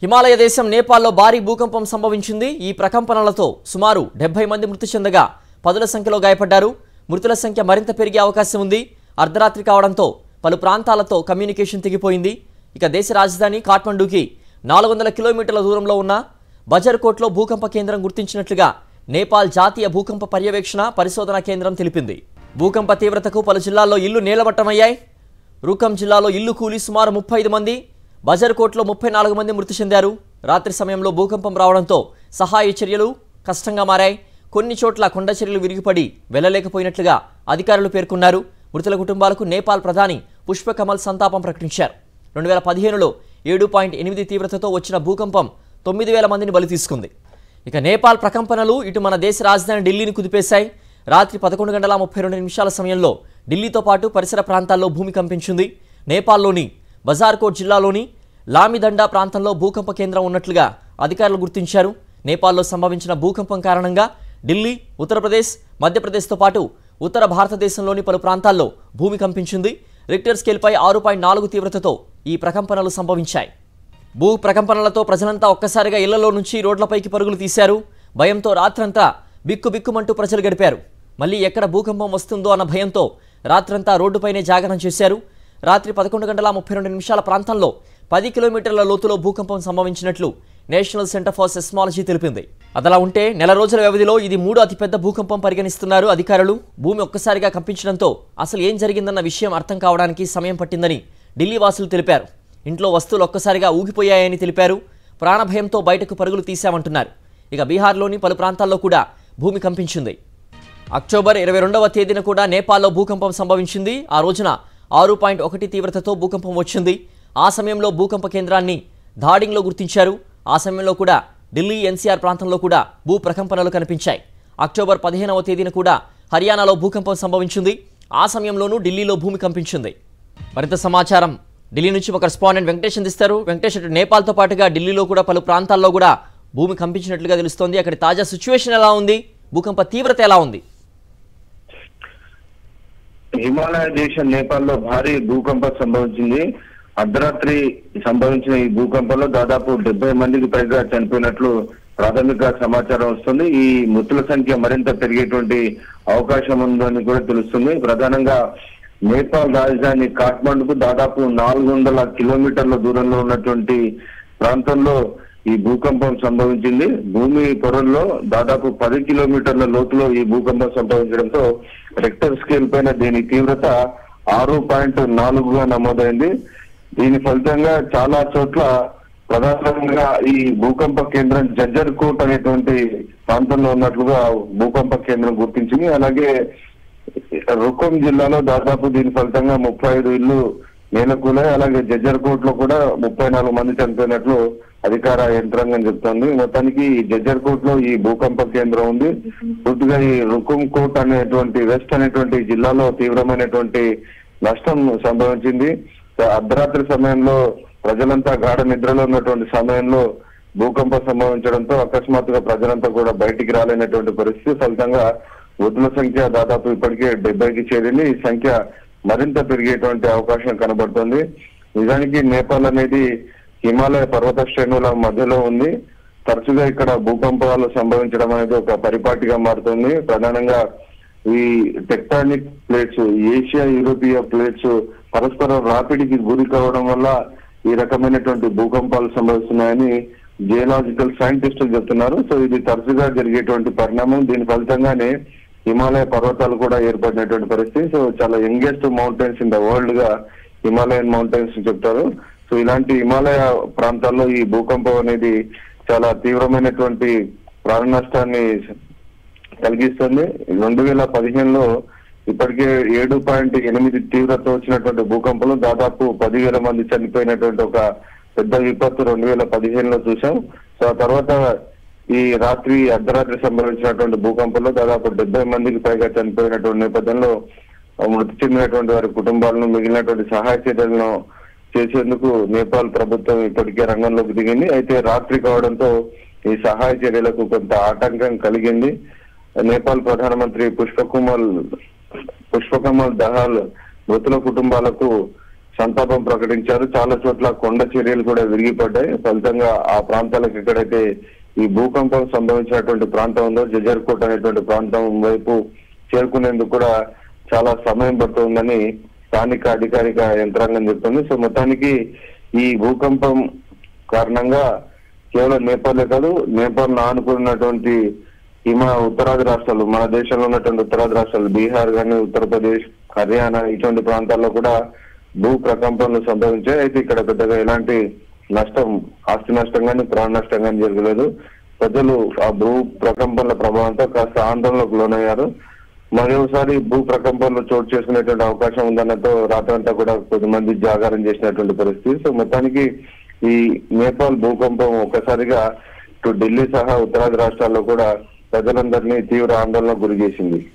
హిమాలయ దేశం నేపాల్లో భారీ భూకంపం సంభవించింది ఈ ప్రకంపనలతో సుమారు డెబ్బై మంది మృతి చెందగా పదుల సంఖ్యలో గాయపడ్డారు మృతుల సంఖ్య మరింత పెరిగే అవకాశం ఉంది అర్ధరాత్రి కావడంతో పలు ప్రాంతాలతో కమ్యూనికేషన్ తెగిపోయింది ఇక దేశ రాజధాని కాఠ్మండూకి నాలుగు వందల కిలోమీటర్ల దూరంలో ఉన్న బజర్కోట్లో భూకంప కేంద్రం గుర్తించినట్లుగా నేపాల్ జాతీయ భూకంప పర్యవేక్షణ పరిశోధనా కేంద్రం తెలిపింది భూకంప తీవ్రతకు పలు జిల్లాల్లో ఇల్లు నేలమట్టమయ్యాయి రూకం జిల్లాలో ఇల్లు కూలి సుమారు ముప్పై ఐదు మంది బజర్కోట్లో ముప్పై నాలుగు మంది మృతి చెందారు రాత్రి సమయంలో భూకంపం రావడంతో సహాయ చర్యలు కష్టంగా మారాయి కొన్ని చోట్ల కొండ చర్యలు విరిగిపడి వెళ్లలేకపోయినట్లుగా అధికారులు పేర్కొన్నారు మృతుల కుటుంబాలకు నేపాల్ ప్రధాని పుష్పకమల్ సంతాపం ప్రకటించారు రెండు వేల పదిహేనులో ఏడు పాయింట్ ఎనిమిది తీవ్రతతో వచ్చిన భూకంపం తొమ్మిది వేల మందిని బలి తీసుకుంది ఇక నేపాల్ ప్రకంపనలు ఇటు మన దేశ రాజధాని ఢిల్లీని కుదిపేశాయి రాత్రి పదకొండు గంటల ముప్పై రెండు నిమిషాల సమయంలో ఢిల్లీతో పాటు పరిసర ప్రాంతాల్లో భూమి కంపించింది నేపాల్లోని బజార్కోట్ జిల్లాలోని లామిదండా ప్రాంతంలో భూకంప కేంద్రం ఉన్నట్లుగా అధికారులు గుర్తించారు నేపాల్లో సంభవించిన భూకంపం కారణంగా ఢిల్లీ ఉత్తరప్రదేశ్ మధ్యప్రదేశ్తో పాటు ఉత్తర భారతదేశంలోని పలు ప్రాంతాల్లో భూమి కంపించింది రిక్టర్ స్కేల్పై ఆరు పాయింట్ నాలుగు తీవ్రతతో ఈ ప్రకంపనలు సంభవించాయి భూ ప్రకంపనలతో ప్రజలంతా ఒక్కసారిగా ఇళ్లలో నుంచి రోడ్లపైకి పరుగులు తీశారు భయంతో రాత్రంతా బిక్కు బిక్కుమంటూ ప్రజలు గడిపారు మళ్ళీ ఎక్కడ భూకంపం వస్తుందో అన్న భయంతో రాత్రంతా రోడ్డుపైనే జాగరణ చేశారు రాత్రి పదకొండు గంటల ముప్పై రెండు నిమిషాల ప్రాంతంలో పది కిలోమీటర్ల లోతులో భూకంపం సంభవించినట్లు నేషనల్ సెంటర్ ఫర్ సెస్మాలజీ తెలిపింది అదలా ఉంటే నెల రోజుల వ్యవధిలో ఇది మూడో అతిపెద్ద భూకంపం పరిగణిస్తున్నారు అధికారులు భూమి ఒక్కసారిగా కంపించడంతో అసలు ఏం జరిగిందన్న విషయం అర్థం కావడానికి సమయం పట్టిందని ఢిల్లీ వాసులు తెలిపారు ఇంట్లో వస్తువులు ఒక్కసారిగా ఊగిపోయాయని తెలిపారు ప్రాణభయంతో బయటకు పరుగులు తీశామంటున్నారు ఇక బీహార్లోని పలు ప్రాంతాల్లో కూడా భూమి కంపించింది అక్టోబర్ ఇరవై రెండవ తేదీన కూడా నేపాల్లో భూకంపం సంభవించింది ఆ రోజున ఆరు పాయింట్ ఒకటి తీవ్రతతో భూకంపం వచ్చింది ఆ సమయంలో భూకంప కేంద్రాన్ని ధాడింగ్లో గుర్తించారు ఆ సమయంలో కూడా ఢిల్లీ ఎన్సీఆర్ ప్రాంతంలో కూడా భూ ప్రకంపనలు కనిపించాయి అక్టోబర్ పదిహేనవ తేదీన కూడా హర్యానాలో భూకంపం సంభవించింది ఆ సమయంలోనూ ఢిల్లీలో భూమి కంపించింది మరింత సమాచారం ఢిల్లీ నుంచి ఒక రెస్పాండెంట్ వెంకటేష్ అందిస్తారు వెంకటేష్ అటు నేపాల్తో పాటుగా ఢిల్లీలో కూడా పలు ప్రాంతాల్లో కూడా భూమి కంపించినట్లుగా తెలుస్తోంది అక్కడి తాజా సిచ్యువేషన్ ఎలా ఉంది భూకంప తీవ్రత ఎలా ఉంది హిమాలయ దేశం నేపాల్లో భారీ భూకంపం సంభవించింది అర్ధరాత్రి సంభవించిన ఈ భూకంపంలో దాదాపు డెబ్బై మందికి పైగా చనిపోయినట్లు ప్రాథమిక సమాచారం వస్తుంది ఈ మృతుల సంఖ్య మరింత పెరిగేటువంటి అవకాశం ఉందని కూడా తెలుస్తుంది ప్రధానంగా నేపాల్ రాజధాని కాఠ్మండుకు దాదాపు నాలుగు వందల కిలోమీటర్ల దూరంలో ఉన్నటువంటి ప్రాంతంలో ఈ భూకంపం సంభవించింది భూమి పొరల్లో దాదాపు పది కిలోమీటర్ల లోతులో ఈ భూకంపం సంభవించడంతో రెక్టర్ స్కేల్ పైన దీని తీవ్రత ఆరు పాయింట్ నాలుగుగా నమోదైంది దీని ఫలితంగా చాలా చోట్ల ప్రధానంగా ఈ భూకంప కేంద్రం జజ్జర్ కోట్ అనేటువంటి ప్రాంతంలో ఉన్నట్లుగా భూకంప కేంద్రం గుర్తించింది అలాగే రుక్కం జిల్లాలో దాదాపు దీని ఫలితంగా ముప్పై ఐదు ఇళ్లు నేలకూలాయి అలాగే జజ్జర్కోట్ లో కూడా ముప్పై నాలుగు మంది చనిపోయినట్లు అధికార యంత్రాంగం చెప్తోంది మొత్తానికి ఈ జజ్జర్కోట్ లో ఈ భూకంప కేంద్రం ఉంది పూర్తిగా ఈ రుకుం కోట్ అనేటువంటి వెస్ట్ అనేటువంటి జిల్లాలో తీవ్రమైనటువంటి నష్టం సంభవించింది అర్ధరాత్రి సమయంలో ప్రజలంతా గాఢ నిద్రలో ఉన్నటువంటి సమయంలో భూకంపం సంభవించడంతో అకస్మాత్తుగా ప్రజలంతా కూడా బయటికి రాలేనటువంటి పరిస్థితి ఫలితంగా మృతుల సంఖ్య దాదాపు ఇప్పటికే డెబ్బైకి చేరింది ఈ సంఖ్య మరింత పెరిగేటువంటి అవకాశం కనబడుతుంది నిజానికి నేపాల్ అనేది హిమాలయ పర్వత శ్రేణుల మధ్యలో ఉంది తరచుగా ఇక్కడ భూకంపాలు సంభవించడం అనేది ఒక పరిపాటిగా మారుతుంది ప్రధానంగా ఈ టెక్టానిక్ ప్లేట్స్ ఏషియా యూరోపియా ప్లేట్స్ పరస్పరం రాపిడికి గురి కావడం వల్ల ఈ రకమైనటువంటి భూకంపాలు సంభవిస్తున్నాయని జియోలాజికల్ సైంటిస్టులు చెప్తున్నారు సో ఇది తరచుగా జరిగేటువంటి పరిణామం దీని ఫలితంగానే హిమాలయ పర్వతాలు కూడా ఏర్పడినటువంటి పరిస్థితి సో చాలా youngest mountains in the world గా హిమాలయన్ మౌంటైన్స్ చెప్తారు సో ఇలాంటి హిమాలయ ప్రాంతాల్లో ఈ భూకంపం అనేది చాలా తీవ్రమైనటువంటి ప్రాణ నష్టాన్ని కలిగిస్తుంది రెండు వేల పదిహేనులో ఇప్పటికే ఏడు పాయింట్ ఎనిమిది తీవ్రత వచ్చినటువంటి భూకంపంలో దాదాపు పదివేల మంది చనిపోయినటువంటి ఒక పెద్ద విపత్తు రెండు వేల పదిహేనులో చూసాం సో ఆ తర్వాత ఈ రాత్రి అర్ధరాత్రి సంభవించినటువంటి భూకంపంలో దాదాపు డెబ్బై మందికి పైగా చనిపోయినటువంటి నేపథ్యంలో మృతి చెందినటువంటి వారి కుటుంబాలను మిగిలినటువంటి సహాయ చర్యలను చేసేందుకు నేపాల్ ప్రభుత్వం ఇప్పటికే రంగంలోకి దిగింది అయితే రాత్రి కావడంతో ఈ సహాయ చర్యలకు కొంత ఆటంకం కలిగింది నేపాల్ ప్రధానమంత్రి పుష్పకుమల్ పుష్పకమల్ దహాల్ మృతుల కుటుంబాలకు సంతాపం ప్రకటించారు చాలా చోట్ల కొండ చర్యలు కూడా విరిగిపడ్డాయి ఫలితంగా ఆ ప్రాంతాలకు ఎక్కడైతే ఈ భూకంపం సంభవించినటువంటి ప్రాంతం ఉందో జజర్కోట్ అనేటువంటి ప్రాంతం వైపు చేరుకునేందుకు కూడా చాలా సమయం పడుతుందని స్థానిక అధికారిక యంత్రాంగం చెప్తుంది సో మొత్తానికి ఈ భూకంపం కారణంగా కేవలం నేపాలే కాదు నేపాల్ ఆనుకున్నటువంటి హిమ ఉత్తరాది రాష్ట్రాలు మన దేశంలో ఉన్నటువంటి ఉత్తరాది రాష్ట్రాలు బీహార్ కానీ ఉత్తరప్రదేశ్ హర్యానా ఇటువంటి ప్రాంతాల్లో కూడా భూ ప్రకంపనలు సంభవించాయి అయితే ఇక్కడ పెద్దగా ఎలాంటి నష్టం ఆస్తి నష్టం కానీ ప్రాణ నష్టం కానీ జరగలేదు ప్రజలు ఆ భూ ప్రకంపనల ప్రభావంతో కాస్త ఆందోళనకు లోనయ్యారు మరోసారి భూ ప్రకంపనలు చోటు చేసుకునేటువంటి అవకాశం ఉందన్నతో రాత్రంతా కూడా కొద్దిమంది జాగారం చేసినటువంటి పరిస్థితి సో మొత్తానికి ఈ నేపాల్ భూకంపం ఒక్కసారిగా ఇటు ఢిల్లీ సహా ఉత్తరాది రాష్ట్రాల్లో కూడా ప్రజలందరినీ తీవ్ర ఆందోళనకు గురి చేసింది